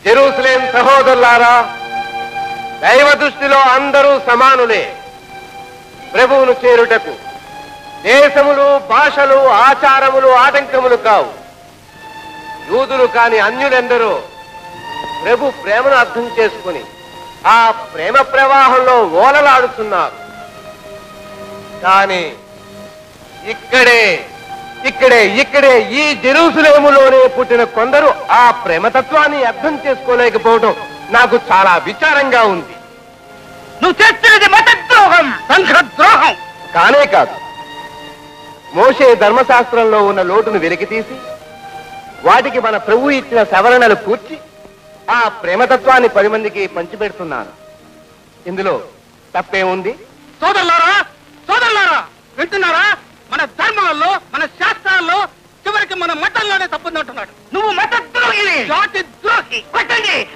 Jerusalem సహోదరులారా దైవ దృష్టిలో అందరూ సమానులే ప్రభువును చేరుటకు దేశములు భాషలు ఆచారములు ఆటంకములు కావు యూదులు కాని అన్యులెందరో ప్రభు ప్రేమను అర్థం చేసుకుని ఆ ప్రేమ ప్రవాహంలో ఓలలాడుతున్నారు కానీ ఇక్కడే ఇక్కడే ఇక్కడే ఈ జెరూసలేములోనే పుట్టిన కొందరు ఆ ప్రేమతత్వాన్ని అర్థం చేసుకోలేకపోవడం నాకు చాలా విచారంగా ఉంది నువ్వు చేస్తున్నది మతద్రోహం సంఘద్రోహం కానే కాదు మోషే ధర్మశాస్త్రంలో ఉన్న లోటును వెలికితీసి వాటికి మన ప్రభు ఇచ్చిన సవరణలు కూర్చి ఆ ప్రేమతత్వాన్ని పది మందికి పంచిపెడుతున్నాను ఇందులో తప్పేముంది సోదరులారా సోదరులారా వింటున్నారా మన ధర్మాల్లో మన శాస్త్రాల్లో చివరికి మన మతంలోనే తప్పుందంటున్నాడు నువ్వు మత ద్రోహిని జాతి ద్రోహి కొట్టండి